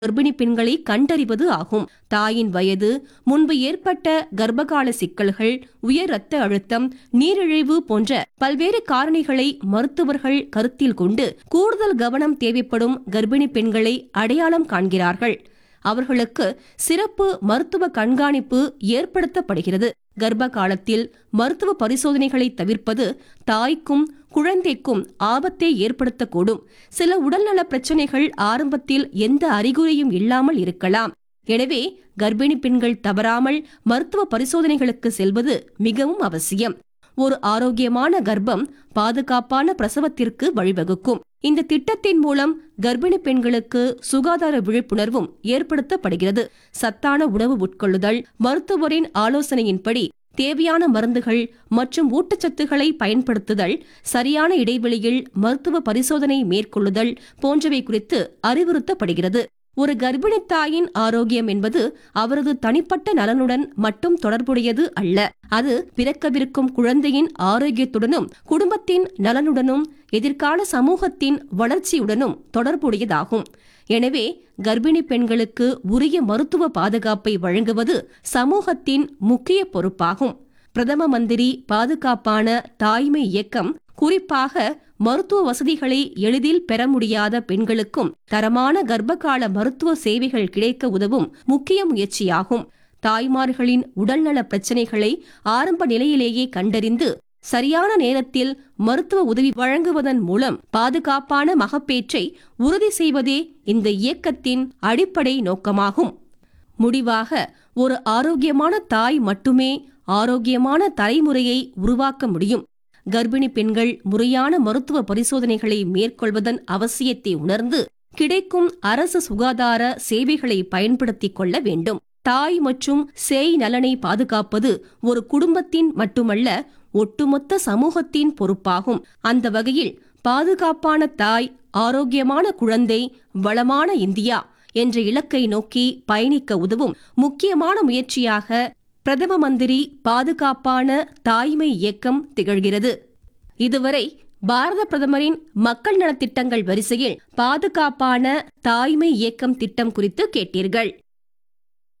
கர்ப்பிணி பெண்களை கண்டறிவது ஆகும் தாயின் வயது முன்பு ஏற்பட்ட கர்ப்பகால சிக்கல்கள் உயர் இரத்த அழுத்தம் நீரிழிவு போன்ற பல்வேறு காரணிகளை மருத்துவர்கள் கருத்தில் கொண்டு கூடுதல் கவனம் தேவைப்படும் கர்ப்பிணி பெண்களை அடையாளம் காண்கிறார்கள் அவர்களுக்கு சிறப்பு மருத்துவ கண்காணிப்பு ஏற்படுத்தப்படுகிறது கர்ப்ப காலத்தில் மருத்துவ பரிசோதனைகளை தவிர்ப்பது தாய்க்கும் குழந்தைக்கும் ஆபத்தை ஏற்படுத்தக்கூடும் சில உடல்நல பிரச்சனைகள் ஆரம்பத்தில் எந்த அறிகுறியும் இல்லாமல் இருக்கலாம் எனவே கர்ப்பிணி பெண்கள் தவறாமல் மருத்துவ பரிசோதனைகளுக்கு செல்வது மிகவும் அவசியம் ஒரு ஆரோக்கியமான கர்ப்பம் பாதுகாப்பான பிரசவத்திற்கு வழிவகுக்கும் இந்த திட்டத்தின் மூலம் கர்ப்பிணி பெண்களுக்கு சுகாதார விழிப்புணர்வும் ஏற்படுத்தப்படுகிறது சத்தான உணவு உட்கொள்ளுதல் மருத்துவரின் ஆலோசனையின்படி தேவையான மருந்துகள் மற்றும் ஊட்டச்சத்துக்களை பயன்படுத்துதல் சரியான இடைவெளியில் மருத்துவ பரிசோதனை மேற்கொள்ளுதல் போன்றவை குறித்து அறிவுறுத்தப்படுகிறது ஒரு கர்ப்பிணி தாயின் ஆரோக்கியம் என்பது அவரது தனிப்பட்ட நலனுடன் மட்டும் தொடர்புடையது அல்ல அது பிறக்கவிருக்கும் குழந்தையின் ஆரோக்கியத்துடனும் குடும்பத்தின் நலனுடனும் எதிர்கால சமூகத்தின் வளர்ச்சியுடனும் தொடர்புடையதாகும் எனவே கர்ப்பிணி பெண்களுக்கு உரிய மருத்துவ பாதுகாப்பை வழங்குவது சமூகத்தின் முக்கிய பொறுப்பாகும் பிரதம மந்திரி பாதுகாப்பான தாய்மை இயக்கம் குறிப்பாக மருத்துவ வசதிகளை எளிதில் பெற முடியாத பெண்களுக்கும் தரமான கர்ப்பகால மருத்துவ சேவைகள் கிடைக்க உதவும் முக்கிய முயற்சியாகும் தாய்மார்களின் உடல்நல பிரச்சினைகளை ஆரம்ப நிலையிலேயே கண்டறிந்து சரியான நேரத்தில் மருத்துவ உதவி வழங்குவதன் மூலம் பாதுகாப்பான மகப்பேற்றை உறுதி செய்வதே இந்த இயக்கத்தின் அடிப்படை நோக்கமாகும் முடிவாக ஒரு ஆரோக்கியமான தாய் மட்டுமே ஆரோக்கியமான தலைமுறையை உருவாக்க முடியும் கர்ப்பிணி பெண்கள் முறையான மருத்துவ பரிசோதனைகளை மேற்கொள்வதன் அவசியத்தை உணர்ந்து கிடைக்கும் அரசு சுகாதார சேவைகளை பயன்படுத்திக் கொள்ள வேண்டும் தாய் மற்றும் சேய் நலனை பாதுகாப்பது ஒரு குடும்பத்தின் மட்டுமல்ல ஒட்டுமொத்த சமூகத்தின் பொறுப்பாகும் அந்த வகையில் பாதுகாப்பான தாய் ஆரோக்கியமான குழந்தை வளமான இந்தியா என்ற இலக்கை நோக்கி பயணிக்க உதவும் முக்கியமான முயற்சியாக பிரதம மந்திரி பாதுகாப்பான தாய்மை இயக்கம் திகழ்கிறது இதுவரை பாரத பிரதமரின் மக்கள் நலத்திட்டங்கள் வரிசையில் பாதுகாப்பான தாய்மை இயக்கம் திட்டம் குறித்து கேட்டீர்கள்